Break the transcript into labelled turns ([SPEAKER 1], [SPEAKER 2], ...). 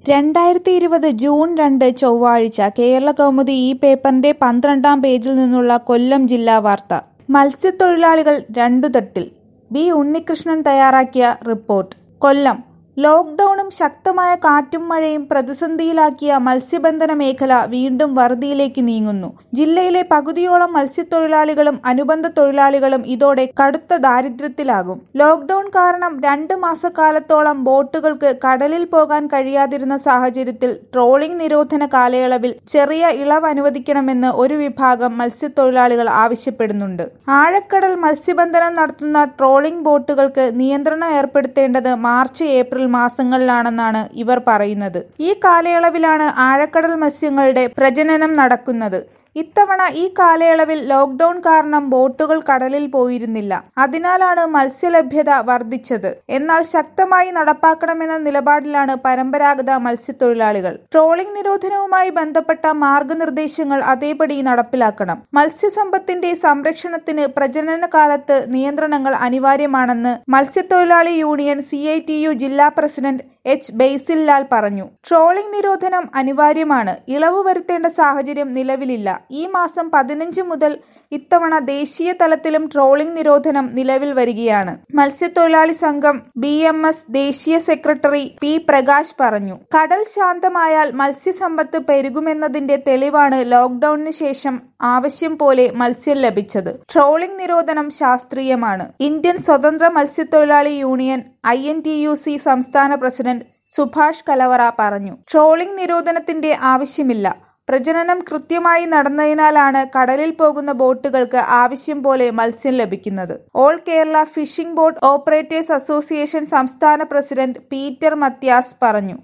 [SPEAKER 1] രണ്ടായിരത്തി ഇരുപത് ജൂൺ രണ്ട് ചൊവ്വാഴ്ച കേരള കൗമുദി ഈ പേപ്പറിന്റെ പന്ത്രണ്ടാം പേജിൽ നിന്നുള്ള കൊല്ലം ജില്ലാ വാർത്ത മത്സ്യത്തൊഴിലാളികൾ രണ്ടു തട്ടിൽ ബി ഉണ്ണികൃഷ്ണൻ തയ്യാറാക്കിയ റിപ്പോർട്ട് കൊല്ലം ലോക്ഡൌണും ശക്തമായ കാറ്റും മഴയും പ്രതിസന്ധിയിലാക്കിയ മത്സ്യബന്ധന മേഖല വീണ്ടും വറുതിയിലേക്ക് നീങ്ങുന്നു ജില്ലയിലെ പകുതിയോളം മത്സ്യത്തൊഴിലാളികളും അനുബന്ധ തൊഴിലാളികളും ഇതോടെ കടുത്ത ദാരിദ്ര്യത്തിലാകും ലോക്ഡൌൺ കാരണം രണ്ട് മാസക്കാലത്തോളം ബോട്ടുകൾക്ക് കടലിൽ പോകാൻ കഴിയാതിരുന്ന സാഹചര്യത്തിൽ ട്രോളിംഗ് നിരോധന കാലയളവിൽ ചെറിയ ഇളവ് അനുവദിക്കണമെന്ന് ഒരു വിഭാഗം മത്സ്യത്തൊഴിലാളികൾ ആവശ്യപ്പെടുന്നുണ്ട് ആഴക്കടൽ മത്സ്യബന്ധനം നടത്തുന്ന ട്രോളിംഗ് ബോട്ടുകൾക്ക് നിയന്ത്രണം ഏർപ്പെടുത്തേണ്ടത് മാർച്ച് ഏപ്രിൽ മാസങ്ങളിലാണെന്നാണ് ഇവർ പറയുന്നത് ഈ കാലയളവിലാണ് ആഴക്കടൽ മത്സ്യങ്ങളുടെ പ്രജനനം നടക്കുന്നത് ഇത്തവണ ഈ കാലയളവിൽ ലോക്ഡൌൺ കാരണം ബോട്ടുകൾ കടലിൽ പോയിരുന്നില്ല അതിനാലാണ് മത്സ്യലഭ്യത വർദ്ധിച്ചത് എന്നാൽ ശക്തമായി നടപ്പാക്കണമെന്ന നിലപാടിലാണ് പരമ്പരാഗത മത്സ്യത്തൊഴിലാളികൾ ട്രോളിംഗ് നിരോധനവുമായി ബന്ധപ്പെട്ട മാർഗനിർദ്ദേശങ്ങൾ അതേപടി നടപ്പിലാക്കണം മത്സ്യസമ്പത്തിന്റെ സംരക്ഷണത്തിന് പ്രജനന കാലത്ത് നിയന്ത്രണങ്ങൾ അനിവാര്യമാണെന്ന് മത്സ്യത്തൊഴിലാളി യൂണിയൻ സി ജില്ലാ പ്രസിഡന്റ് എച്ച് ബെയ്സിൽലാൽ പറഞ്ഞു ട്രോളിംഗ് നിരോധനം അനിവാര്യമാണ് ഇളവ് വരുത്തേണ്ട സാഹചര്യം നിലവിലില്ല ഈ മാസം പതിനഞ്ച് മുതൽ ഇത്തവണ ദേശീയ തലത്തിലും ട്രോളിംഗ് നിരോധനം നിലവിൽ വരികയാണ് മത്സ്യത്തൊഴിലാളി സംഘം ബി എം എസ് ദേശീയ സെക്രട്ടറി പി പ്രകാശ് പറഞ്ഞു കടൽ ശാന്തമായാൽ മത്സ്യസമ്പത്ത് പെരുകുമെന്നതിന്റെ തെളിവാണ് ലോക്ഡൌണിന് ശേഷം ആവശ്യം പോലെ മത്സ്യം ലഭിച്ചത് ട്രോളിംഗ് നിരോധനം ശാസ്ത്രീയമാണ് ഇന്ത്യൻ സ്വതന്ത്ര മത്സ്യത്തൊഴിലാളി union I N T U C സംസ്ഥാന പ്രസിഡന്റ് സുഭാഷ് കലവറ പറഞ്ഞു ട്രോളിംഗ് നിരോധനത്തിന്റെ ആവശ്യമില്ല പ്രജനനം കൃത്യമായി നടന്നതിനാലാണ് കടലിൽ പോകുന്ന ബോട്ടുകൾക്ക് ആവശ്യം പോലെ മത്സ്യം ലഭിക്കുന്നത് all Kerala fishing boat operators association സംസ്ഥാന പ്രസിഡന്റ് പീറ്റർ മത്യാസ് പറഞ്ഞു